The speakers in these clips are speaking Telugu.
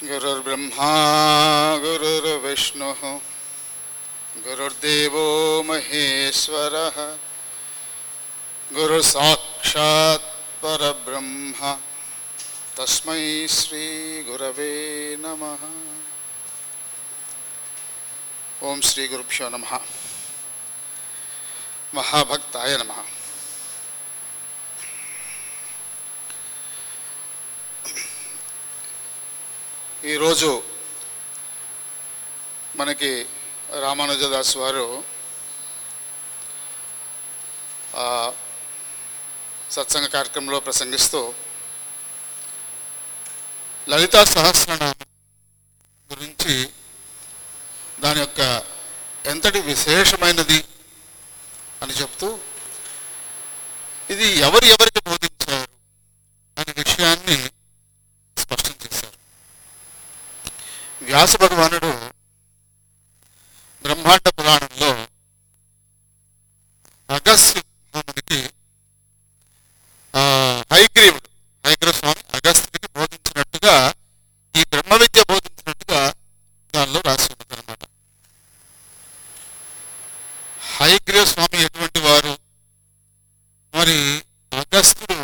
गुरुर्ब्रह्मा गुरुर्विष्णुः गुरुर्देवो महेश्वरः गुरुसाक्षात् परब्रह्म तस्मै श्रीगुरवे नमः ఓం శ్రీ గురుభ్యో నమ మహాభక్తాయ నమ ఈరోజు మనకి రామానుజదాస్ వారు ఆ, సత్సంగ కార్యక్రమంలో ప్రసంగిస్తూ లలితా సహస్రనామం గురించి దాని యొక్క ఎంతటి విశేషమైనది అని చెప్తూ ఇది ఎవరు ఎవరికి బోధించారు అనే విషయాన్ని స్పష్టం చేశారు వ్యాస భగవానుడు బ్రహ్మాండ పురాణంలో అగస్త్య మహామునికి ఆ, హైగ్రీవుడు హైగ్రీవ స్వామి అగస్త్యుడికి బోధించినట్టుగా ఈ బ్రహ్మ విద్య బోధించినట్టుగా దానిలో రాసి ఉన్నది అనమాట హైగ్రీవ స్వామి ఎటువంటి వారు మరి అగస్త్యుడు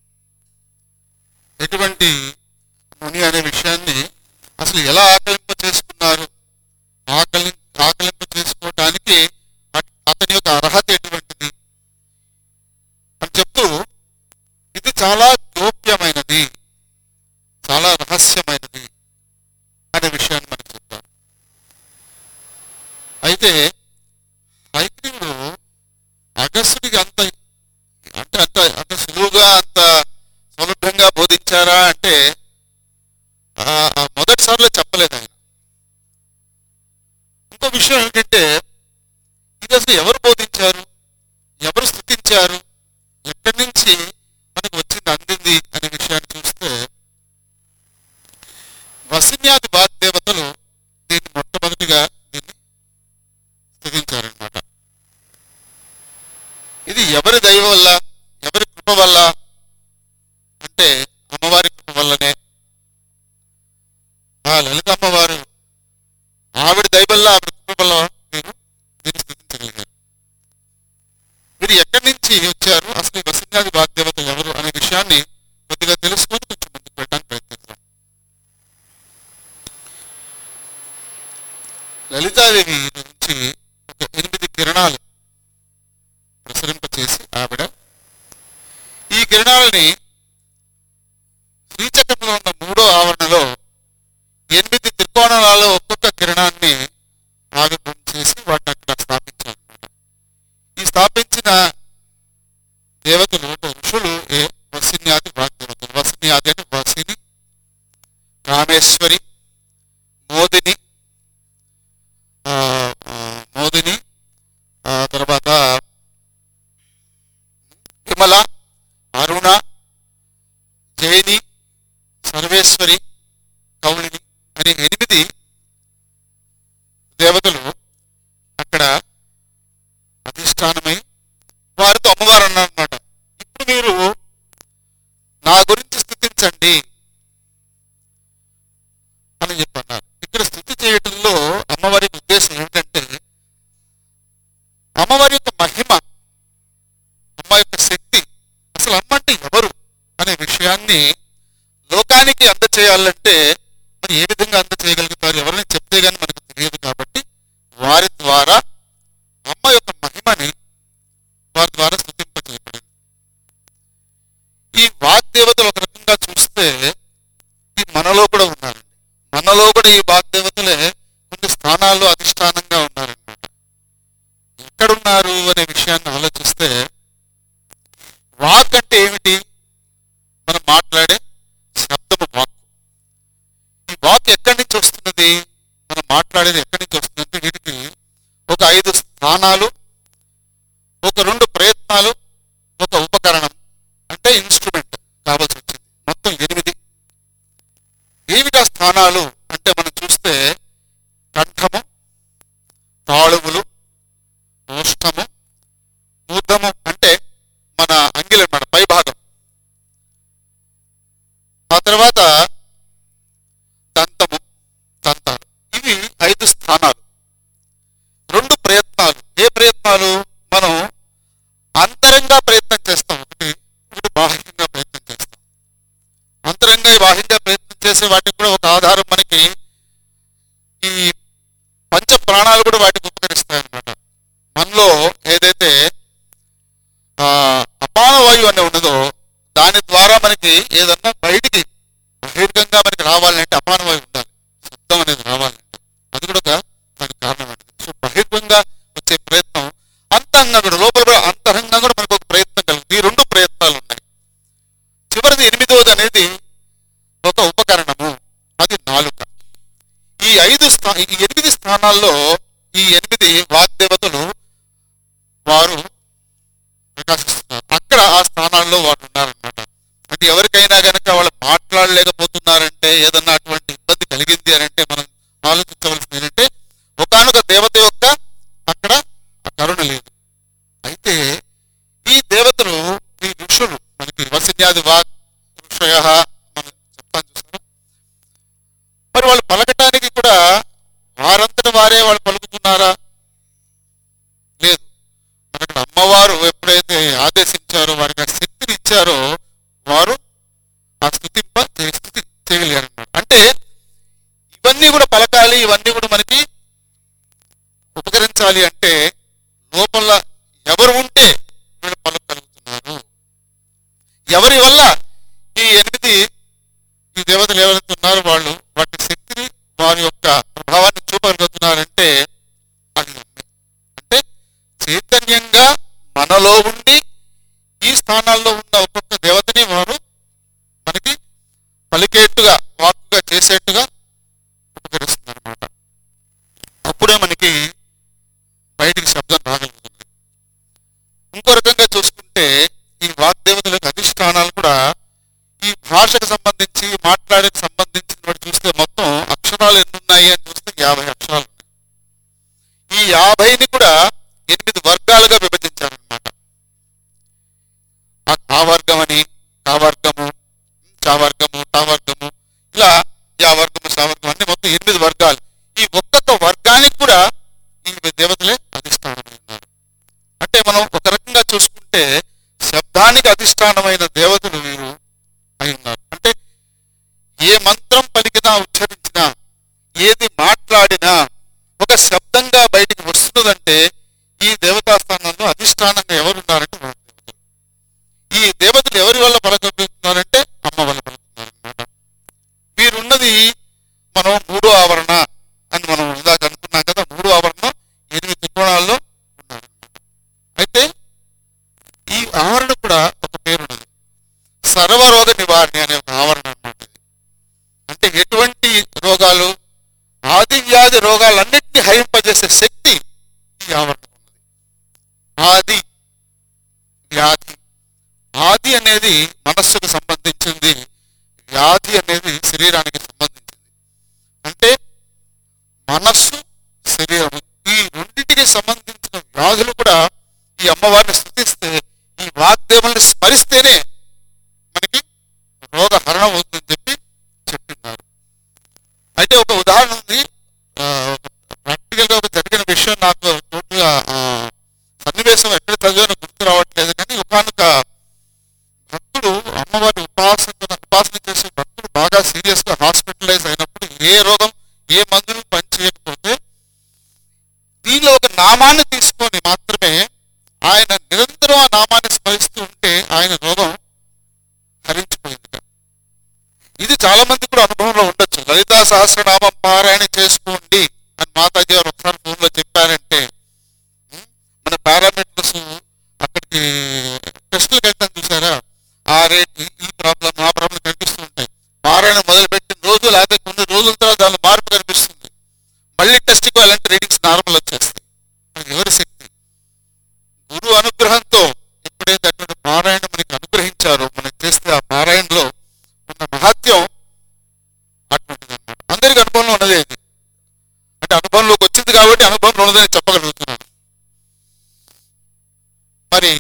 ఎటువంటి ముని అనే విషయాన్ని అసలు ఎలా ఆకలింప చేసుకున్నారు ఆకలి ఆకలింప చేసుకోవటానికి అట్- అతని యొక్క అర్హత ఎటువంటిది అని చెప్తూ ఇది చాలా గోప్యమైనది చాలా రహస్యమైనది అనే విషయాన్ని మనకు చెప్తారు అయితే హైగ్రీవుడు అగస్టుడికి అంత అంటే అంత అంత సులువుగా అంత సౌలభ్యంగా బోధించారా అంటే ఆ, ఆ మొదటిసారిలో చెప్పలేదు ఆయన ఇంకో విషయం ఏంటంటే ఇది అసలు ఎవరు బోధించారు ఎవరు స్థుతించారు ఎక్కడి నుంచి మనకు వచ్చింది అందింది అనే విషయాన్ని చూస్తే వసిన్యాది వాగ్దేవతలు దీన్ని మొట్టమొదటిగా దీన్ని స్థుతించారనమాట ఇది ఎవరి దయ వల్ల ఎవరి కృప వల్ల అంటే అమ్మవారి కృప వల్లనే ఆ లలిత అమ్మవారు ఆవిడ దయ వల్ల ఆవిడ కృప వల్ల మీరు దీన్ని స్థుతించగలిగారు వీరు ఎక్కడి నుంచి వచ్చారు అసలు ఈ వసిన్యాది వాగ్దేవతలు ఎవరు అనే విషయాన్ని కొద్దిగా తెలుసుకొని కొంచెం ముందుకు వెళ్ళడానికి ప్రయత్నిద్దాం లలితాదేవి నుంచి ఒక ఎనిమిది కిరణాలు ప్రసరింపచేసి ఆవిడ ఈ కిరణాలని శ్రీచక్రంలో ఉన్న మూడో ఆవరణలో ఎనిమిది త్రికోణాలలో ఒక్కొక్క కిరణాన్ని ఆవిర్భం చేసి వాటిని అక్కడ స్థాపించారన్నమాట ఈ స్థాపించిన దేవతలు ఒక ఋషులు ఏ వసిన్యాది వాగ్దేవతలు వసిన్యాది అంటే వసిని కామేశ్వరి మోదిని ఆ, ఆ, మోదిని ఆ తర్వాత విమల అరుణ జైని సర్వేశ్వరి కౌళిని అనే ఎనిమిది దేవతలు అక్కడ అధిష్టానమై వారితో అమ్మవారు అన్నారన్నమాట ఇప్పుడు మీరు నా గురించి స్థుతించండి అని చెప్పన్నారు ఇక్కడ స్థుతి చేయటంలో అమ్మవారి యొక్క ఉద్దేశం ఏమిటంటే అమ్మవారి యొక్క మహిమ అమ్మ యొక్క శక్తి అసలు అమ్మ అంటే ఎవరు అనే విషయాన్ని లోకానికి అందచేయాలంటే మరి ఏ విధంగా అందచేయగలుగుతారు ఎవరిని చెప్తే గానీ మనకు తెలియదు కాబట్టి వారి ద్వారా అమ్మ యొక్క మహిమని వారి ద్వారా స్థుతింపజేయబడింది ఈ వాగ్దేవతలు ఒక రకంగా చూస్తే ఈ మనలో కూడా ఉన్నారండి మనలో కూడా ఈ వాగ్దేవతలే కొన్ని స్థానాల్లో అధిష్టానంగా ఉన్నారన్నమాట ఎక్కడున్నారు అనే విషయాన్ని ఆలోచిస్తే వాక్ అంటే ఏమిటి మనం మాట్లాడే శబ్దము వాక్ ఈ వాక్ ఎక్కడి నుంచి వస్తున్నది మనం మాట్లాడేది ఎక్కడి నుంచి వస్తుంది అంటే వీటికి ఒక ఐదు స్థానాలు ఒక రెండు ప్రయత్నాలు ఒక ఉపకరణం అంటే ఇన్స్ట్రుమెంట్ కావాల్సి వచ్చింది మొత్తం ఎనిమిది ఏమిటా స్థానాలు అంటే మనం చూస్తే కంఠము తాళువులు ఓష్టము ఊర్ధము అంటే మన అంగిలి అన్నమాట పై భాగం ఆ తర్వాత దంతము చేసే వాటికి కూడా ఒక ఆధారం మనకి ఈ పంచ ప్రాణాలు కూడా వాటికి ఉపకరిస్తాయి అన్నమాట మనలో ఏదైతే ఆ, అపాన వాయువు అనే ఉన్నదో దాని ద్వారా మనకి ఏదన్నా బయటికి బహిర్గంగా మనకి రావాలంటే అపాన వాయువు ఉండాలి శబ్దం అనేది రావాలంటే అది కూడా ఒక దానికి కారణం అండి సో బహిర్గంగా వచ్చే ప్రయత్నం అంతంగా కూడా లోపల కూడా అంతరంగా కూడా మనకు ఒక ప్రయత్నం కలుగుతుంది ఈ రెండు ప్రయత్నాలు ఉన్నాయి చివరిది ఎనిమిదవది అనేది ఒక ఉపకరణము అది నాలుక ఈ ఐదు స్థా ఈ ఎనిమిది స్థానాల్లో ఈ ఎనిమిది వాగ్దేవతలు వారు ప్రకాశిస్తున్నారు అక్కడ ఆ స్థానాల్లో వారు ఉన్నారనమాట అంటే ఎవరికైనా గనక వాళ్ళు మాట్లాడలేకపోతున్నారంటే ఏదన్నా అటువంటి ఇబ్బంది కలిగింది అని అంటే మనం ఆలోచించవలసింది ఏంటంటే ఒకనొక దేవత యొక్క అక్కడ ఆ కరుణ లేదు అయితే ఈ దేవతలు ఈ ఋషులు మనకి వసిన్యాది వాగ్ ఋషయ మనం చెప్తాను చూసారా మరి వాళ్ళు పలకటానికి కూడా వారంతట వారే వాళ్ళు పలుకుతున్నారా లేదు మనకి అమ్మవారు ఎప్పుడైతే ఆదేశించారో వారికి ఆ శక్తిని ఇచ్చారో వారు ఆ స్థుతింప చే- స్థుతి చేయగలిగారన్నమాట అంటే ఇవన్నీ కూడా పలకాలి ఇవన్నీ కూడా మనకి ఉపకరించాలి అంటే లోపల ఎవరు ఉంటే వీళ్ళు పలకగలుగుతున్నారు ఎవరి వల్ల ఈ ఎనిమిది ఈ దేవతలు ఎవరైతే ఉన్నారో వాళ్ళు వాటి శక్తిని వారి యొక్క ప్రభావాన్ని చూపగలుగుతున్నారంటే అది నమ్మే. అంటే చైతన్యంగా మనలో ఉండి ఈ స్థానాల్లో ఉన్న ఒక్కొక్క దేవతని వారు మనకి పలికేట్టుగా వాక్కుగా చేసేట్టుగా ఉపకరిస్తుంది అనమాట అప్పుడే మనకి బయటికి శబ్దం రాగలుగుతుంది ఇంకో రకంగా చూసుకుంటే ఈ వాగ్దేవతలకు అధిష్టానాలు కూడా ఈ భాషకు సంబంధించి మాట్లాడేకి సంబంధించిన వాటి చూస్తే మొత్తం అక్షరాలు ఎన్ని ఉన్నాయి అని చూస్తే యాభై అక్షరాలు ఉన్నాయి ఈ యాభైని కూడా ఎనిమిది వర్గాలుగా విభజించారనమాట ఆ ఆ వర్గం అని ఆ వర్గము చా వర్గము టా వర్గము ఇలా యా వర్గము సా వర్గం అన్ని మొత్తం ఎనిమిది వర్గాలు ఈ ఒక్కొక్క వర్గానికి కూడా ఈ దేవతలే అధిష్టానమై ఉన్నారు అంటే మనం ఒక రకంగా చూసుకుంటే శబ్దానికి అధిష్టానమైన దేవతలు వీరు అయి ఉన్నారు అంటే ఏ మంత్రం పలికినా ఉచ్చరించినా ఏది మాట్లాడినా ఒక శబ్దంగా బయటికి వస్తున్నదంటే ఈ దేవతా స్థానంలో అధిష్టానంగా ఎవరున్నారంటే వారు దేవతలు ఈ దేవతలు ఎవరి వల్ల పలకలుగుతున్నారంటే అమ్మ వల్ల పలుకుతున్నారు అనమాట వీరున్నది మనం మూడో ఆవరణ అని మనం ఇందాక అనుకున్నాం కదా మూడో ఆవరణ ఎనిమిది త్రికోణాల్లో ఉన్నారు అయితే ఈ ఆవరణ కూడా ఒక పేరున్నది సర్వరోగ నివారణ అనే ఒక ఆవరణ అన్నమాట ఇది అంటే ఎటువంటి రోగాలు ఆది వ్యాధి రోగాలన్నింటినీ హరింపజేసే శక్తి ఈ ఆవరణ ఉన్నది ఆది వ్యాధి ఆది అనేది మనస్సుకు సంబంధించింది వ్యాధి అనేది శరీరానికి సంబంధించింది అంటే మనస్సు శరీరము ఈ రెండింటికి సంబంధించిన వ్యాధులు కూడా ఈ అమ్మవారిని స్థుతిస్తే ఈ వాగ్దేవుల్ని స్మరిస్తేనే మనకి రోగ హరణం అవుతుందని చెప్పి చెప్తున్నారు అయితే ఒక ఉదాహరణ ఉంది ప్రాక్టికల్ గా ఒక జరిగిన విషయం నాకు టోటల్గా సన్నివేశం ఎక్కడ చదివానో గుర్తు రావట్లేదు కానీ ఒకనొక భక్తుడు అమ్మవారి ఉపాసన ఉపాసన చేసే భక్తుడు బాగా సీరియస్ గా హాస్పిటలైజ్ అయినప్పుడు ఏ రోగం ఏ మందులు పనిచేయకపోతే దీనిలో ఒక నామాన్ని తీసుకొని మాత్రమే ఆయన నిరంతరం ఆ నామాన్ని స్మరిస్తూ ఉంటే ఆయన రోగం హరించిపోయింది ఇది చాలా మంది కూడా అనుభవంలో ఉండొచ్చు లలితా సహస్రనామం పారాయణ చేసుకోండి అని మాతాజీ గారు ఒకసారి ఫోన్ లో చెప్పారంటే ఉం, మన పారామీటర్స్ అక్కడికి టెస్టులకు వెళ్తాం చూసారా ఆ రేట్ ఈ ప్రాబ్లం ఆ ప్రాబ్లం కనిపిస్తూ ఉంటాయి పారాయణ మొదలుపెట్టిన రోజు లేకపోతే కొన్ని రోజుల తర్వాత దానిలో మార్పు కనిపిస్తుంది మళ్ళీ టెస్ట్కి అలాంటి రీడింగ్స్ నార్మల్ వచ్చేస్తాయి అది ఎవరి శక్తి గురువు అనుగ్రహంతో ఎప్పుడైతే అటువంటి పారాయణ మనకి అనుగ్రహించారో మనకి చేస్తే ఆ పారాయణలో ఉన్న మహత్యం అటువంటిది అన్నమాట అందరికి అనుభవంలో ఉన్నదే ఇది అంటే అనుభవంలోకి వచ్చింది కాబట్టి అనుభవంలో ఉన్నదని చెప్పగలుగుతున్నాను మరి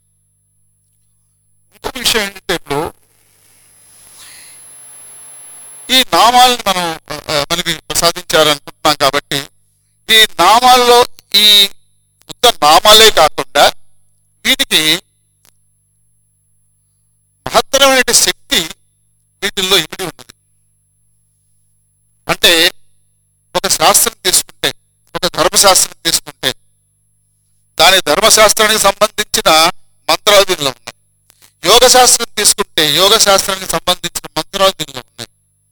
ఇంకొక విషయం ఏంటంటే ఇప్పుడు ఈ నామాలను మనం ఆ, ఆ, మనకి ప్రసాదించారనుకుంటున్నాం కాబట్టి ఈ నామాల్లో ఈ ఉత్త నామాలే కాకుండా వీటికి మహత్తరమైన శక్తి వీటిల్లో ఇమిడి ఉన్నది ధర్మశాస్త్రం తీసుకుంటే దాని ధర్మశాస్త్రానికి సంబంధించిన మంత్రాలు దీనిలో ఉన్నాయి యోగ శాస్త్రం తీసుకుంటే యోగ శాస్త్రానికి సంబంధించిన మంత్రాలు దీనిలో ఉన్నాయి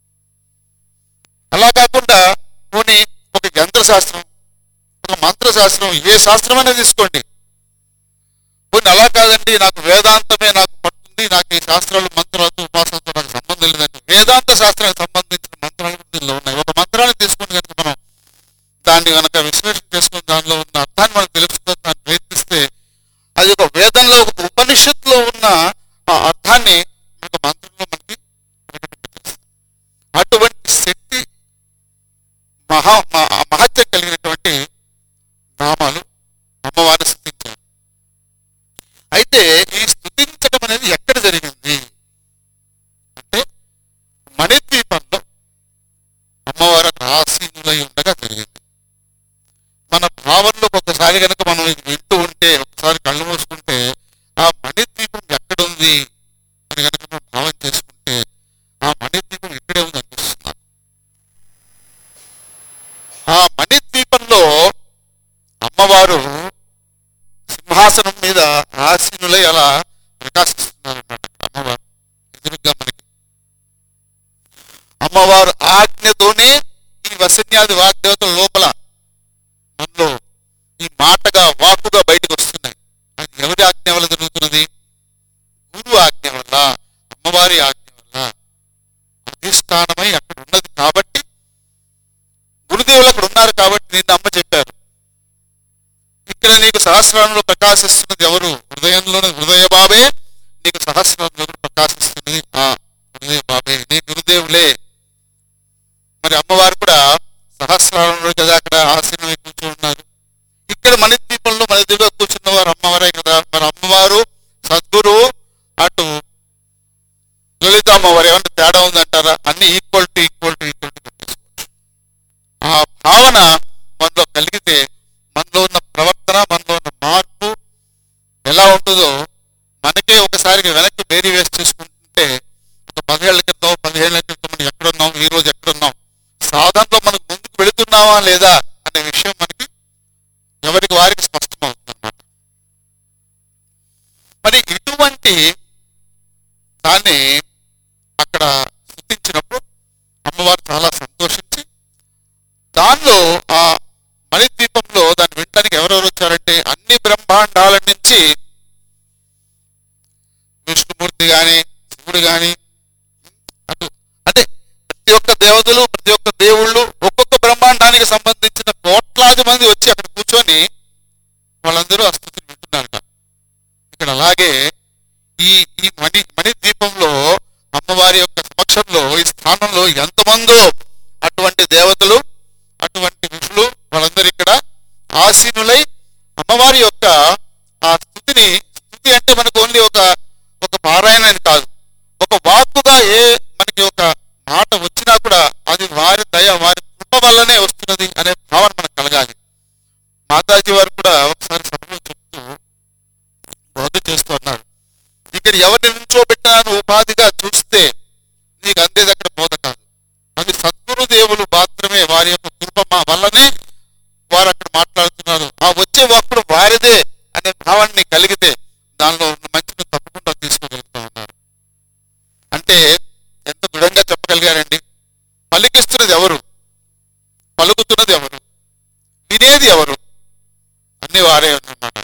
అలా కాకుండా పోనీ ఒక యంత్ర శాస్త్రం ఒక మంత్ర శాస్త్రం ఏ శాస్త్రం అనేది తీసుకోండి పోనీ అలా కాదండి నాకు వేదాంతమే నాకు పడుతుంది నాకు ఈ శాస్త్రాలు మంత్రాలతో ఉపాసనతో నాకు సంబంధం లేదండి వేదాంత శాస్త్రానికి సంబంధించిన మంత్రాలు కూడా దీనిలో ఉన్నాయి ఒక మంత్రాన్ని తీసుకుని కనుక మనం దాన్ని కనుక విశ్లేషణ చేసుకుని దానిలో ఉన్న అర్థాన్ని మనం తెలుసుకోవడానికి ప్రయత్నిస్తే అది ఒక వేదంలో ఒక ఉపనిషత్తులో ఉన్న ఆ అర్థాన్ని ఒక మంత్రంలో మనకి ప్రకటింపజేస్తుంది అటువంటి శక్తి మహా మ- మహత్యం కలిగినటువంటి నామాలు అమ్మవారిని స్థుతించారు అయితే ఈ స్థుతించడం అనేది ఎక్కడ జరిగింది అంటే మణిద్వీపంలో అమ్మవారు ఆసీనులై ఉండగా జరిగింది మన భావనలో ఒకసారి కనుక మనం ఇది వింటూ ఉంటే ఒకసారి కళ్ళు మూసుకుంటే ఆ మణిద్వీపం ఎక్కడుంది అని కనుక మనం భావన చేసుకుంటే ఆ మణిద్వీపం ఇక్కడే ఉంది అనిపిస్తుంది నాకు. ఆ మణిద్వీపంలో అమ్మవారు సింహాసనం మీద ఆసీనులై అలా ప్రకాశిస్తున్నారన్నమాట అమ్మవారు ఎదురుగా మనకి అమ్మవారు ఆజ్ఞతోనే ఈ వసన్యాది వాగ్దేవతల లోపల మనలో ఈ మాటగా వాక్కుగా బయటకు వస్తున్నాయి అది ఎవరి ఆజ్ఞ వల్ల జరుగుతున్నది గురువు ఆజ్ఞ వల్ల అమ్మవారి ఆజ్ఞ వల్ల అధిష్టానమై అక్కడ ఉన్నది కాబట్టి గురుదేవులు అక్కడ ఉన్నారు కాబట్టి నిన్న అమ్మ చెప్పారు ఇక్కడ నీకు సహస్రంలో ప్రకాశిస్తున్నది ఎవరు హృదయంలోని హృదయ బాబే నీకు సహస్రంలో కూడా ప్రకాశిస్తున్నది ఆ హృదయ బాబే నీ గురుదేవులే మరి అమ్మవారు కూడా సహస్రాలలో కదా అక్కడ ఆసీనమై కూర్చొని ఉన్నారు ఇక్కడ మణిద్వీపంలో మన ఎదురుగా కూర్చున్న వారు అమ్మవారే కదా మరి అమ్మవారు సద్గురువు అటు లలిత అమ్మవారు ఏమన్నా తేడా ఉందంటారా అన్ని equal to equal to equal to పెట్టేసుకోవచ్చు ఆ భావన మనలో కలిగితే మనలో ఉన్న ప్రవర్తన మనలో ఉన్న మార్పు ఎలా ఉంటుందో మనకే ఒకసారి వెనక్కి బేరీ వేసి చూసుకుంటుంటే ఒక పదేళ్ల క్రితం పదిహేళ్ల క్రితం మనం ఎక్కడున్నాం ఈ రోజు ఎక్కడున్నాం సాధనలో మనకు ముందుకు వెళుతున్నావా లేదా అనే విషయం మనకి ఎవరికి వారికి స్పష్టమవుతుంది అనమాట మరి ఇటువంటి దాన్ని అక్కడ స్థుతించినప్పుడు అమ్మవారు చాలా సంతోషించి దానిలో ఆ మణిద్వీపంలో దాన్ని వినడానికి ఎవరెవరు వచ్చారంటే అన్ని బ్రహ్మాండాల నుంచి విష్ణుమూర్తి గాని శివుడు గాని అటు అంటే ప్రతి ఒక్క దేవతలు ప్రతి ఒక్క దేవుళ్ళు ఒక్కొక్క బ్రహ్మాండానికి సంబంధించిన కోట్లాది మంది వచ్చి అక్కడ కూర్చొని వాళ్ళందరూ ఆ స్థుతిని వింటున్నారట ఇక్కడ అలాగే ఈ ఈ మణి మణి ద్వీపంలో అమ్మవారి యొక్క సమక్షంలో ఈ స్థానంలో ఎంతమందో అటువంటి దేవతలు అటువంటి ఋషులు వాళ్ళందరూ ఇక్కడ ఆసీనులై అమ్మవారి యొక్క ఆ స్థుతిని స్థుతి అంటే మనకు ఓన్లీ ఒక ఒక పారాయణ అని కాదు ఒక వాక్కుగా ఏ మనకి ఒక మాట వచ్చినా కూడా అది వారి దయ వారి కృప వల్లనే వస్తున్నది అనే భావన మనకు కలగాలి మాతాజీ వారు కూడా ఒకసారి సభలో చెప్తూ బోధ చేస్తూ అన్నారు ఇక్కడ ఎవరిని నుంచోబెట్టినాను ఉపాధిగా చూస్తే నీకు అందేది అక్కడ బోధ కాదు అది సద్గురు దేవులు మాత్రమే వారి యొక్క కృప మా వల్లనే వారు అక్కడ మాట్లాడుతున్నారు ఆ వచ్చే వాక్కుడు వారిదే అనే భావాన్ని కలిగితే దానిలో ఉన్న మంచిని తప్పకుండా తీసుకోగలుగుతా ఉన్నారు అంటే ఎంత దృఢంగా చెప్పగలిగారండి పలికిస్తున్నది ఎవరు పలుకుతున్నది ఎవరు వినేది ఎవరు అన్ని వారే అన్నమాట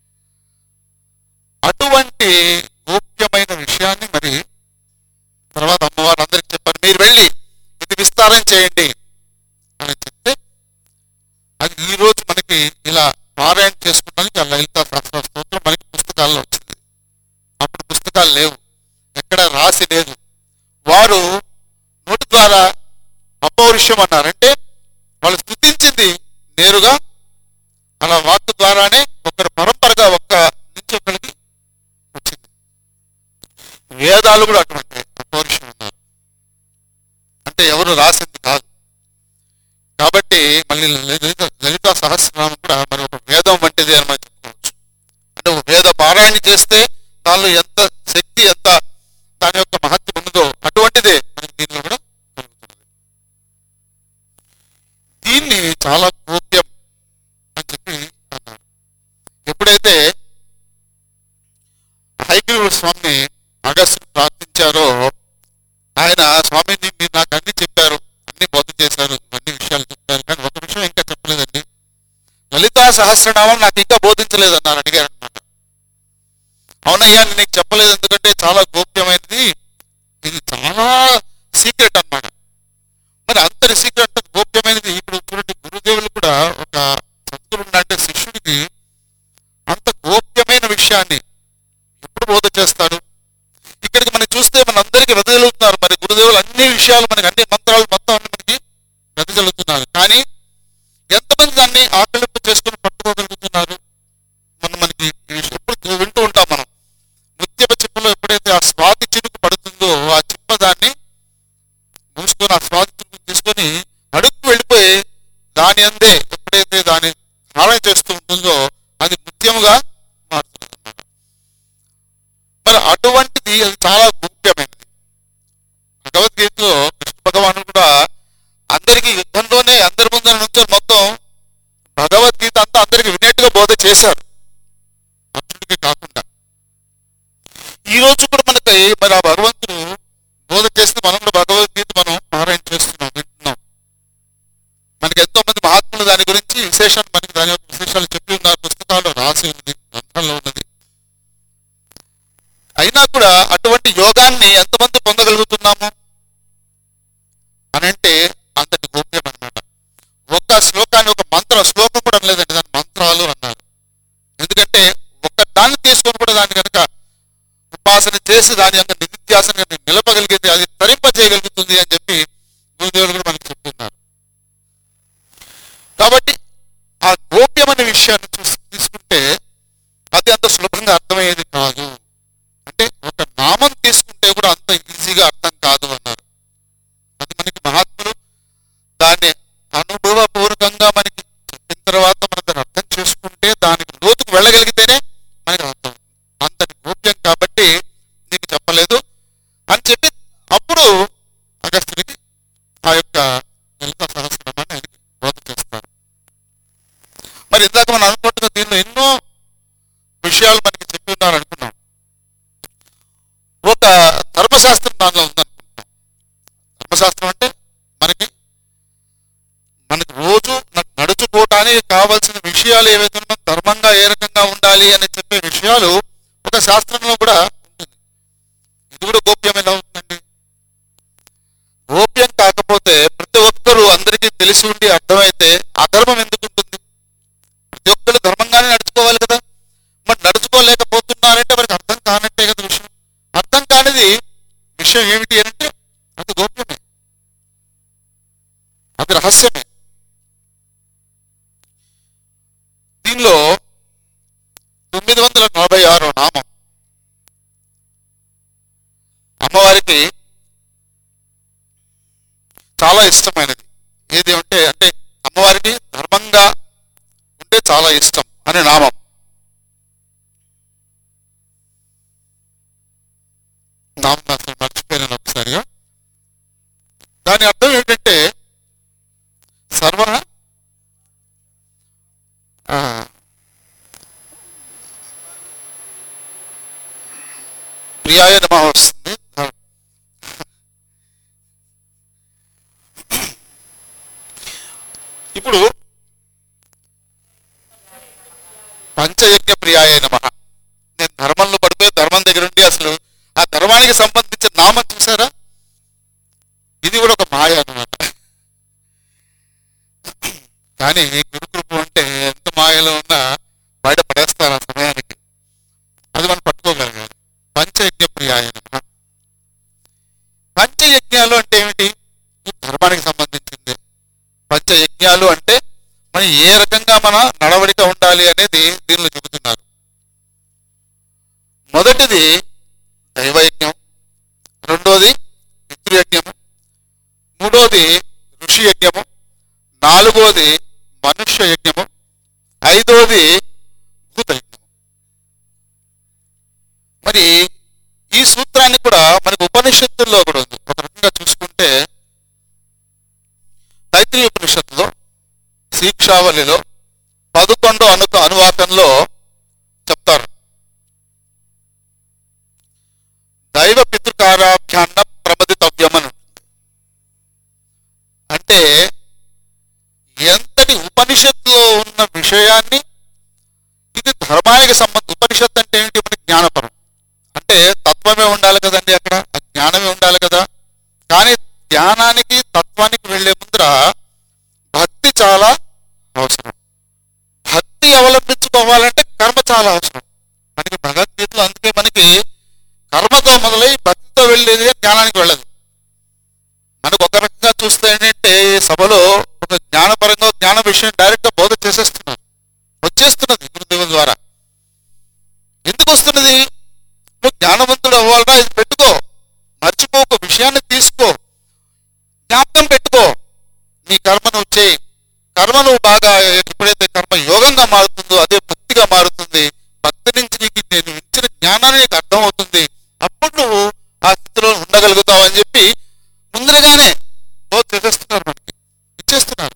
అటువంటి గోప్యమైన విషయాన్ని మరి తర్వాత అమ్మవారు అందరికి చెప్పారు మీరు వెళ్ళి ఇది విస్తారం చేయండి అని చెప్తే అది ఈ రోజు మనకి ఇలా పారాయణ చేసుకోవడానికి ఆ లలిత సహస్ర స్తోత్రం మనకి పుస్తకాల్లో వచ్చింది అప్పుడు పుస్తకాలు లేవు ఎక్కడ రాసి లేదు వారు నోటి ద్వారా అపౌరుషం అన్నారంటే వాళ్ళు స్థుతించింది నేరుగా అలా వాక్ ద్వారానే ఒకరి పరంపరగా ఒక్క నుంచి ఒకరికి వచ్చింది వేదాలు కూడా అటువంటి అపౌరుషం ఉన్నారు అంటే ఎవరు రాసింది కాదు కాబట్టి మళ్ళీ లలిత లలిత సహస్రనామం కూడా మరి ఒక వేదం వంటిది అని మనం చెప్పుకోవచ్చు అంటే ఒక వేద పారాయణ చేస్తే దానిలో ఎంత శక్తి ఎంత దాని యొక్క మహత్యం ఉన్నదో అటువంటిదే మనకి దీనిలో కూడా కలుగుతున్నది దీన్ని చాలా గోప్యం చేశారు ఇవన్నీ విషయాలు చెప్పారు కానీ ఒక విషయం ఇంకా చెప్పలేదండి లలితా సహస్రనామం నాకు ఇంకా బోధించలేదు అన్నారు అడిగారు అనమాట అవునయ్యా నేను నీకు చెప్పలేదు ఎందుకంటే చాలా గోప్యమైనది ఇది చాలా సీక్రెట్ అన్నమాట మరి అంతటి సీక్రెట్ గోప్యమైనది ఇప్పుడు చూడండి గురుదేవులు కూడా ఒక సద్గురు అంటే శిష్యుడికి అంత గోప్యమైన విషయాన్ని ఎప్పుడు బోధ చేస్తాడు ఇక్కడికి మనం చూస్తే మన అందరికీ వెదజల్లుతున్నారు మరి గురుదేవులు అన్ని విషయాలు మనకి అన్ని మంత్రాలు మొత్తం అన్ని మనకి వెదజల్లుతున్నారు కానీ ఎంతమంది దాన్ని ఆకలింపు చేసుకుని పట్టుకోగలుగుతున్నారు మనం మనకి ఈ విషయం ఎప్పుడు వింటూ ఉంటాం మనం ముత్యప చిప్పలో ఎప్పుడైతే ఆ స్వాతి చినుకు పడుతుందో ఆ చిప్ప దాన్ని మూసుకొని ఆ స్వాతి చినుకు తీసుకొని అడుక్కు వెళ్ళిపోయి దాని అందే ఎప్పుడైతే దాన్ని ధారణ చేస్తూ ఉంటుందో అది ముత్యముగా మారుతుంది మరి అటువంటిది అది చాలా గుప్యమైనది భగవద్గీతలో కృష్ణ భగవానుడు కూడా అందరికీ యుద్ధంలోనే అందరి ముందర నుంచి మొత్తం భగవద్గీత అంతా అందరికి వినేట్టుగా బోధ చేశారు అర్జునుడికి కాకుండా ఈ రోజు కూడా మనకి మరి ఆ భగవంతుడు బోధ చేస్తే మనం కూడా భగవద్గీత మనం పారాయణ చేస్తున్నాం వింటున్నాం మనకి ఎంతో మంది మహాత్ములు దాని గురించి విశేషాలు మనకి దాని యొక్క విశేషాలు చెప్పి ఉన్నారు పుస్తకాల్లో రాసి ఉన్నది గ్రంథాల్లో ఉన్నది అయినా కూడా అటువంటి యోగాన్ని ఎంతమంది పొందగలుగుతున్నాము అని అంటే అంతటి గోప్యం అన్నమాట ఒక్క శ్లోకాన్ని ఒక మంత్ర శ్లోకం కూడా లేదండి దాని మంత్రాలు అన్నారు ఎందుకంటే ఒక దాన్ని తీసుకొని కూడా దాన్ని కనుక ఉపాసన చేసి దాని యొక్క నిత్యాసన నిలపగలిగితే అది తరింపజేయగలుగుతుంది అని చెప్పి గురుదేవులు కూడా మనకి చెప్తున్నారు కాబట్టి ఆ గోప్యం అనే విషయాన్ని చూసి తీసుకుంటే అది అంత సులభంగా అర్థమయ్యేది కాదు అంటే ఒక నామం తీసుకుంటే కూడా అంత ఈజీగా అర్థం కాదు అన్నారు అది మనకి మహాత్ములు దాన్ని అనుభవపూర్వకంగా మనకి చెప్పిన తర్వాత మనం దాన్ని అర్థం చేసుకుంటే దానికి లోతుకు వెళ్ళగలిగితేనే మనకి అర్థం అంతటి గోప్యం కాబట్టి నీకు చెప్పలేదు అని చెప్పి అప్పుడు అగస్త్యునికి ఆ యొక్క లలిత సహస్రనామాన్ని ఆయనకి బోధ చేస్తారు మరి ఇందాక మనం అనుకుంటున్న దీనిలో ఎన్నో విషయాలు మనకి చెప్పి ఉన్నారు అనుకున్నాం ఒక ధర్మశాస్త్రం దానిలో ఉందనుకుంటున్నాం ధర్మశాస్త్రం అంటే మనకి మనకి రోజు న- నడుచుకోవటానికి కావాల్సిన విషయాలు ఏవైతే ఉన్నాయో ధర్మంగా ఏ రకంగా ఉండాలి అని చెప్పే విషయాలు ఒక శాస్త్రంలో కూడా ఉంటుంది ఇది కూడా గోప్యం ఎలా అవుతుందండి గోప్యం కాకపోతే ప్రతి ఒక్కరూ అందరికీ తెలిసి ఉండి అర్థమైతే అధర్మం ఎందుకు ఉంటుంది ప్రతి ఒక్కరు ధర్మంగానే నడుచుకోవాలి కదా మరి నడుచుకోలేకపోతున్నారంటే మనకి అర్థం కానట్టే కదా విషయం అర్థం కానిది విషయం ఏమిటి అని అంటే అది గోప్యమే అది రహస్యమే దీనిలో తొమ్మిది వందల నలభై ఆరో నామం అమ్మవారికి చాలా ఇష్టమైనది ఏది అంటే అంటే అమ్మవారికి ధర్మంగా ఉంటే చాలా ఇష్టం అనే నామం నామం అసలు మర్చిపోయాను ఒకసారిగా దాని అర్థం ఏంటంటే సర్వ ఆ, ప్రియాయ నమ వస్తుంది ఇప్పుడు పంచయజ్ఞ ప్రియాయ నమ నేను ధర్మంలో పడిపోయి ధర్మం దగ్గర ఉండి అసలు ఆ ధర్మానికి సంబంధించిన నామం చూసారా ఇది కూడా ఒక మాయ అన్నమాట కానీ గురుకృప అంటే ఎంత మాయలో ఉన్నా బయట పడేస్తారు ఆ సమయానికి అది మనం పట్టుకోగలగాలి పంచయజ్ఞ ప్రియాయ నమ పంచయజ్ఞాలు అంటే ఏమిటి ఇది ధర్మానికి సంబంధించింది పంచయజ్ఞాలు అంటే మనం ఏ రకంగా మన నడవడిక ఉండాలి అనేది దీనిలో చెబుతున్నారు మొదటిది దైవయజ్ఞం రెండోది పితృయజ్ఞము మూడోది ఋషి యజ్ఞము నాలుగోది మనుష్య యజ్ఞము ఐదోది భూత యజ్ఞము మరి ఈ సూత్రాన్ని కూడా మనకు ఉపనిషత్తుల్లో కూడా ఉంది ఒక రకంగా చూసుకుంటే తైత్రీయ ఉపనిషత్తులో శిక్షావళిలో పదకొండో అను అనువాకంలో చెప్తారు దైవ పితృకారాభ్యాన్న ప్రమదితవ్యం అని ఉంటుంది. అంటే ఉపనిషత్తులో ఉన్న విషయాన్ని ఇది ధర్మానికి సంబంధం ఉపనిషత్తు అంటే ఏంటి మనకి జ్ఞానపరం అంటే తత్వమే ఉండాలి కదండి అక్కడ ఆ జ్ఞానమే ఉండాలి కదా కానీ జ్ఞానానికి తత్వానికి వెళ్లే ముందర భక్తి చాలా అవసరం భక్తి అవలంబించుకోవాలంటే కర్మ చాలా అవసరం మనకి భగవద్గీతలో అందుకే మనకి కర్మతో మొదలై భక్తితో వెళ్ళేది జ్ఞానానికి వెళ్ళదు మనకు ఒక రకంగా చూస్తే ఏంటంటే ఈ సభలో ఒక జ్ఞానపరంగా జ్ఞాన విషయం డైరెక్ట్ గా బోధ చేసేస్తున్నారు వచ్చేస్తున్నది గురుదేవుల ద్వారా ఎందుకు వస్తున్నది నువ్వు జ్ఞానవంతుడు అవ్వాలరా ఇది పెట్టుకో మర్చిపోకు విషయాన్ని తీసుకో జ్ఞాపకం పెట్టుకో నీ కర్మ నువ్వు చేయి కర్మ నువ్వు బాగా ఎప్పుడైతే కర్మ యోగంగా మారుతుందో అదే భక్తిగా మారుతుంది భక్తి నుంచి నీకు నేను ఇచ్చిన జ్ఞానాన్ని నీకు అర్థం అవుతుంది అప్పుడు నువ్వు ఆ స్థితిలో ఉండగలుగుతావు అని చెప్పి ముందరగానే బోధ చేసేస్తున్నారు మనకి ఇచ్చేస్తున్నారు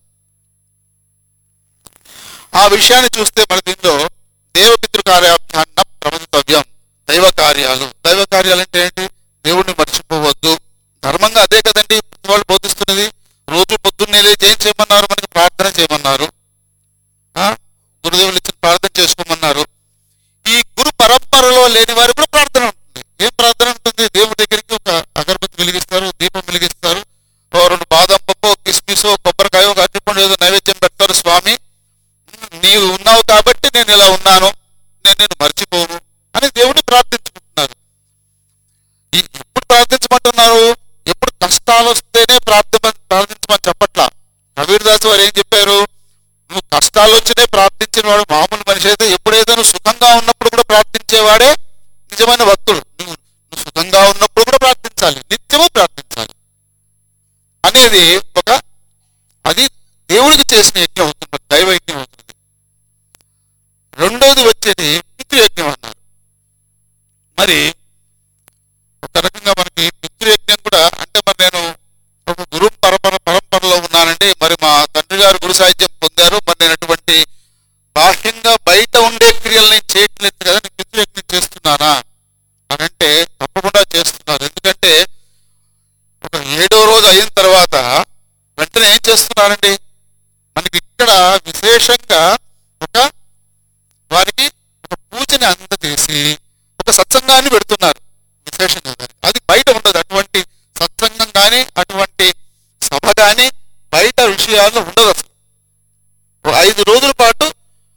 ఆ విషయాన్ని చూస్తే మన దీనిలో దేవపితృ కార్యాభ్యాన్న ప్రబంధవ్యం దైవ కార్యాలు దైవ కార్యాలు అంటే ఏంటి దేవుణ్ణి మర్చిపోవద్దు ధర్మంగా అదే కదండి ప్రతి వాళ్ళు బోధిస్తున్నది రోజు పొద్దున్నే లేచి ఏం చేయమన్నారు మనకి ప్రార్థన చేయమన్నారు ఆ? గురుదేవులు ఇచ్చిన ప్రార్థన చేసుకోమన్నారు ఈ గురు పరంపరలో లేని వారు కూడా ప్రార్థన ఉంటుంది ఏం ప్రార్థన ఉంటుంది దేవుడి దగ్గరికి ఒక అగరబత్తి వెలిగిస్తారు దీపం వెలిగిస్తారు ఓ రెండు బాదం పప్పు కిస్మిస్ కొబ్బరికాయ ఒక అరటిపండు ఏదో నైవేద్యం పెడతారు స్వామి నీవు ఉన్నావు కాబట్టి నేను ఇలా ఉన్నాను నేను నేను మర్చిపోను అని దేవుడిని ప్రార్థించుకుంటున్నారు ఈ- ఎప్పుడు ప్రార్థించమంటున్నారు ఎప్పుడు కష్టాలు వస్తేనే ప్రార్థన ప్రార్థించమని చెప్పట్లా కబీర్ దాస్ వారు ఏం చెప్పారు నువ్వు కష్టాలు వచ్చినే ప్రార్థించిన వాడు మామూలు మనిషి అయితే ఎప్పుడైతే నువ్వు సుఖంగా ఉన్నప్పుడు కూడా ప్రార్థించేవాడే నిజమైన భక్తుడు నువ్వు నువ్వు సుఖంగా ఉన్నప్పుడు కూడా ప్రార్థించాలి నిత్యము ప్రార్థించాలి అనేది ఒక అది దేవుడికి చేసిన యజ్ఞం అవుతుంది దైవ యజ్ఞం అవుతుంది రెండోది వచ్చేది పితృయజ్ఞం అన్నారు మరి ఒక రకంగా మనకి పితృయజ్ఞం కూడా అంటే మరి నేను ఒక గురు పరంపర పరంపరలో ఉన్నానండి మరి మా తండ్రి గారు గురు సాహిత్యం పొందారు మరి నేను అటువంటి బాహ్యంగా బయట ఉండే క్రియల్ని చేయట్లేదు కదా నేను పితృయజ్ఞం చేస్తున్నానా అని అంటే తప్పకుండా చేస్తున్నారు ఎందుకంటే ఒక ఏడో రోజు అయిన తర్వాత వెంటనే ఏం చేస్తున్నారండి మనకి ఇక్కడ విశేషంగా ఒక వారికి ఒక పూజని అందజేసి ఒక సత్సంగాన్ని పెడుతున్నారు విశేషంగా దానికి. అది బయట ఉండదు అటువంటి సత్సంగం కానీ అటువంటి సభ కానీ బయట విషయాల్లో ఉండదు అసలు ఓ ఐదు రోజుల పాటు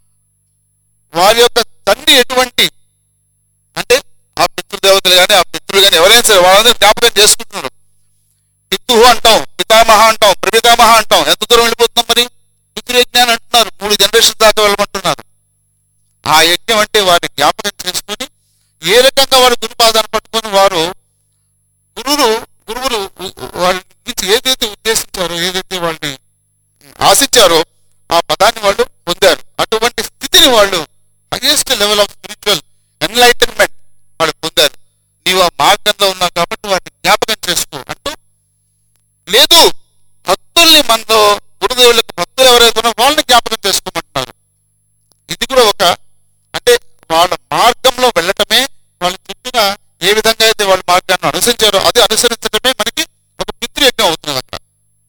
వారి యొక్క తండ్రి ఎటువంటి అంటే ఆ పితృదేవతలు కానీ ఆ పితృలు కానీ ఎవరైనా సరే వాళ్ళందరూ జ్ఞాపకం చేసుకుంటున్నారు పితృ అంటాం పితామహ అంటాం ప్రపితామహ అంటాం ఎంత దూరం వెళ్ళిపోతున్నాం మరి పితృయజ్ఞానం అంటున్నారు మూడు జనరేషన్ దాకా వెళ్ళమంటున్నారు ఆ యజ్ఞం అంటే వారిని జ్ఞాపకం చేసుకుని ఏ రకంగా వారు గురుపాదాన్ని పట్టుకొని వారు గురువులు గురువులు వాళ్ళ నుంచి ఏదైతే ఉద్దేశించారో ఏదైతే వాళ్ళని ఆశించారో ఆ పదాన్ని వాళ్ళు పొందారు అటువంటి స్థితిని వాళ్ళు highest level of spiritual enlightenment వాళ్ళు పొందారు నీవు ఆ మార్గంలో ఉన్నావు కాబట్టి వాటిని జ్ఞాపకం చేసుకో అంటూ లేదు భక్తుల్ని మనలో గురుదేవులకు భక్తులు ఎవరైతే ఉన్నారో వాళ్ళని జ్ఞాపకం చేసుకోమంటున్నారు ఇది కూడా ఒక అంటే వాళ్ళ మార్గంలో వెళ్ళటమే వాళ్ళు చెప్పిన ఏ విధంగా అయితే వాళ్ళ మార్గాన్ని అనుసరించారో అది అనుసరించడమే మనకి ఒక పితృయజ్ఞం అవుతుంది అక్కడ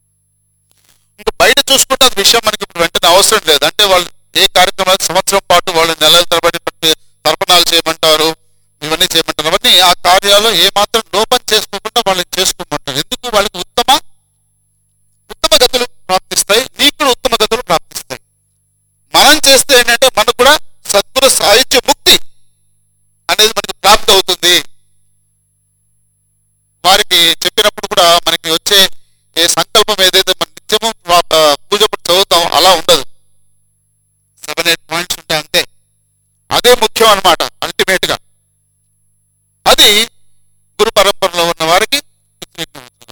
ఇంకా బయట చూసుకుంటే అది విషయం మనకి ఇప్పుడు వెంటనే అవసరం లేదు అంటే వాళ్ళు ఏ కార్యక్రమాలు సంవత్సరం పాటు వాళ్ళు నెలల తరబడి పట్టి తర్పణాలు చేయమంటారు ఇవన్నీ చేయమంటారు అవన్నీ ఆ కార్యాలు ఏ మాత్రం లోపం చేసుకోకుండా వాళ్ళని చేసుకోమంటారు ఎందుకు వాళ్ళకి ఉత్తమ ఉత్తమ గతులు ప్రాప్తిస్తాయి నీకు కూడా ఉత్తమ గతులు ప్రాప్తిస్తాయి మనం చేస్తే ఏంటంటే మనకు కూడా సద్గుణ సాహిత్య ముక్తి అనేది మనకి ప్రాప్తి అవుతుంది వారికి చెప్పినప్పుడు కూడా మనకి వచ్చే ఏ సంకల్పం ఏదైతే మన నిత్యము వా- ఆ, పూజ అప్పుడు చదువుతాం అలా ఉండదు సెవెన్ ఎయిట్ పాయింట్స్ ఉంటాయి అంతే అదే ముఖ్యం అన్నమాట అల్టిమేట్ గా అది గురు పరంపరలో ఉన్న వారికి పితృయజ్ఞం అవుతుంది.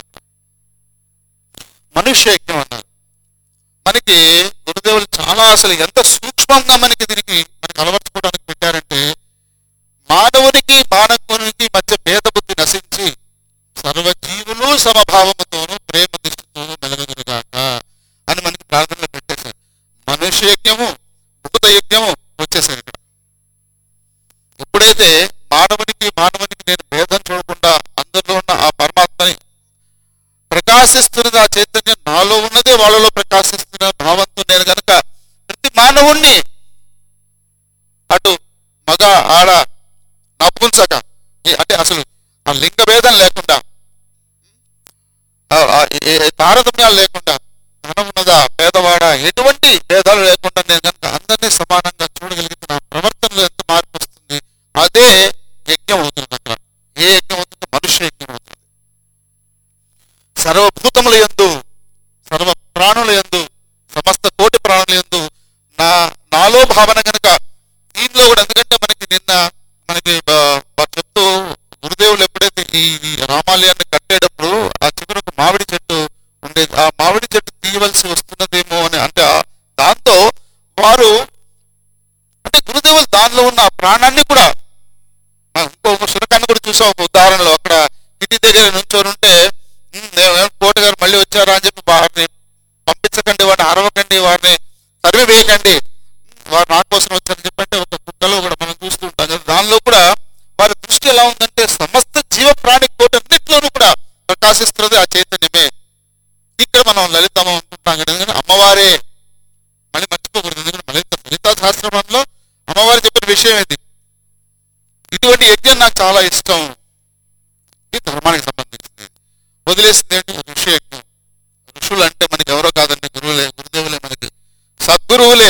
మనుష్య యజ్ఞం అన్నారు మనకి గురుదేవులు చాలా అసలు ఎంత సూక్ష్మంగా మనకి దీనికి మనకి అలవర్చుకోవడానికి పెట్టారంటే మానవునికి మానవునికి మధ్య భేద బుద్ధి నశించి సర్వజీవులు సమభావముతోనూ ప్రేమ దృష్టితోనూ మెలగదురుగాక అని మనకి ప్రార్థనలో పెట్టేశారు మనుష్య యజ్ఞము భూత యజ్ఞము వచ్చేసారు ఇక్కడ ఎప్పుడైతే మానవునికి మానవునికి నేను భేదం చూడకుండా అందరిలో ఉన్న ఆ పరమాత్మని ప్రకాశిస్తున్నది ఆ చైతన్యం నాలో ఉన్నదే వాళ్ళలో ప్రకాశిస్తున్న భావంతో నేను గనక దేవుణ్ణి అటు మగ ఆడ నపుంసక ఈ- అంటే అసలు ఆ లింగ భేదం లేకుండా ఆ- ఆ ఏ- ఏ తారతమ్యాలు లేకుండా ధనం ఉన్నదా పేదవాడ ఎటువంటి భేదాలు లేకుండా నేను కనుక అందరినీ సమానంగా చూడగలిగితే నా ప్రవర్తనలో ఎంత మార్పు వస్తుంది అదే యజ్ఞం అవుతుంది అక్కడ ఏ యజ్ఞం అవుతుంది మనుష్య యజ్ఞం అవుతుంది సర్వభూతముల యందు సర్వ ప్రాణుల యందు సమస్త కోటి ప్రాణుల యందు నా నాలో భావన కనుక దీనిలో కూడా ఎందుకంటే మనకి నిన్న మనకి బ- వారు చెప్తూ గురుదేవులు ఎప్పుడైతే ఈ ఈ రామాలయాన్ని కట్టేటప్పుడు ఆ చివర ఒక మామిడి చెట్టు ఉండేది ఆ మామిడి చెట్టు తీయవలసి వస్తున్నదేమో అని అంటే ఆ- దాంతో వారు అంటే గురుదేవులు దానిలో ఉన్న ఆ ప్రాణాన్ని కూడా ఆ ఇంకో ఒక సురకాన్ని కూడా చూసాం ఒక ఉదాహరణలో అక్కడ ఇంటి దగ్గర నుంచొని ఉంటే "ఉమ్, నేను కోట గారు మళ్ళీ వచ్చారా అని చెప్పి వారిని పంపించకండి వారిని అరవకండి వారిని సర్వే వేయకండి వారు నా కోసం వచ్చారని చెప్పంటే ఒక కుక్కలో కూడా మనం చూస్తూ ఉంటాం కదా దానిలో కూడా వారి దృష్టి ఎలా ఉందంటే సమస్త జీవ ప్రాణి కోటి అన్నింటిలోనూ కూడా ప్రకాశిస్తున్నది ఆ చైతన్యమే ఇక్కడ మనం లలితమ్మ అనుకుంటాం కదా ఎందుకంటే అమ్మవారే మళ్ళీ మర్చిపోకూడదు ఎందుకంటే లలిత లలితా శాస్త్రంలో అమ్మవారు చెప్పిన విషయం ఇది ఇటువంటి యజ్ఞం నాకు చాలా ఇష్టం ఇది ధర్మానికి సంబంధించింది వదిలేసింది ఏంటి ఋషి యజ్ఞం ఋషులు అంటే మనకి ఎవరో కాదండి గురువులే గురుదేవులే మనకి సద్గురువులే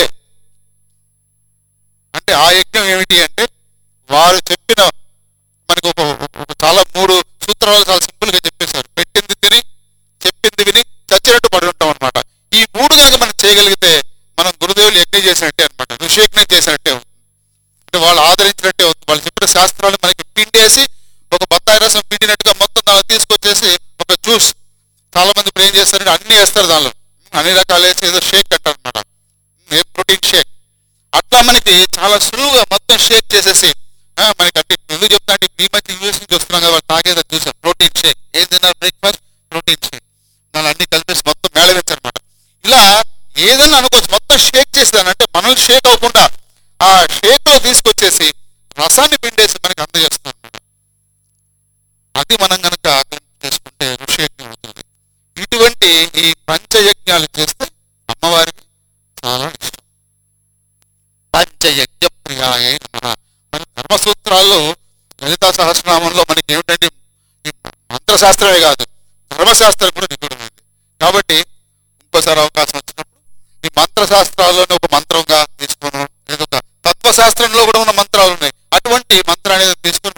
అంటే ఆ యజ్ఞం ఏమిటి అంటే వారు చెప్పిన మనకి ఒక ఒక చాలా మూడు సూత్రాలు చాలా సింపుల్ గా చెప్పేశారు పెట్టింది తిని చెప్పింది విని చచ్చినట్టు పడి ఉంటాం అనమాట ఈ మూడు కనుక మనం చేయగలిగితే మనం గురుదేవులు యజ్ఞం చేసినట్టే అనమాట ఋషి యజ్ఞం చేసినట్టే అవుతుంది అంటే వాళ్ళు ఆదరించినట్టే అవుతుంది వాళ్ళు చెప్పిన శాస్త్రాలు మనకి పిండేసి ఒక బత్తాయి రసం పిండినట్టుగా మొత్తం దానిలో తీసుకొచ్చేసి ఒక జ్యూస్ చాలా మంది ఇప్పుడు ఏం చేస్తారంటే అన్ని వేస్తారు దానిలో అన్ని రకాలు వేసి ఏదో షేక్ అంటారు అనమాట ఏ ప్రోటీన్ షేక్ అట్లా మనకి చాలా సులువుగా మొత్తం షేక్ చేసేసి ఆ, మనకి అంటే ఎందుకు చెప్తా అంటే ఈ మధ్య యూఎస్ నుంచి వస్తున్నాం కదా వాళ్ళు తాగేది అది చూసాం ప్రోటీన్ షేక్ ఏం తిన్నారు బ్రేక్ఫాస్ట్ ప్రోటీన్ షేక్ దాని అన్ని కలిపేసి మొత్తం మేళవించనమాట ఇలా ఏదైనా అనుకోవచ్చు మొత్తం షేక్ చేసేదాన్ని అంటే మనల్ని షేక్ అవ్వకుండా ఆ షేక్ లో తీసుకొచ్చేసి రసాన్ని పిండేసి మనకి అందజేస్తుంది అనమాట అది మనం కనుక చేసుకుంటే ఋషి యజ్ఞం అవుతుంది ఇటువంటి ఈ పంచయజ్ఞాలు చేస్తే అమ్మవారికి చాలా ఇష్టం పంచయజ్ఞ ప్రియాయ నమః మన ధర్మసూత్రాల్లో లలితా సహస్రనామంలో మనకి ఏమిటంటే ఈ మంత్రశాస్త్రమే కాదు ధర్మశాస్త్రం కూడా నిపుణమైంది కాబట్టి ఇంకోసారి అవకాశం వచ్చినప్పుడు ఈ మంత్రశాస్త్రాల్లోనే ఒక మంత్రంగా తీసుకున్నాం ఏదో ఒక తత్వశాస్త్రంలో కూడా ఉన్న మంత్రాలు ఉన్నాయి అటువంటి మంత్రం అనేది తీసుకుని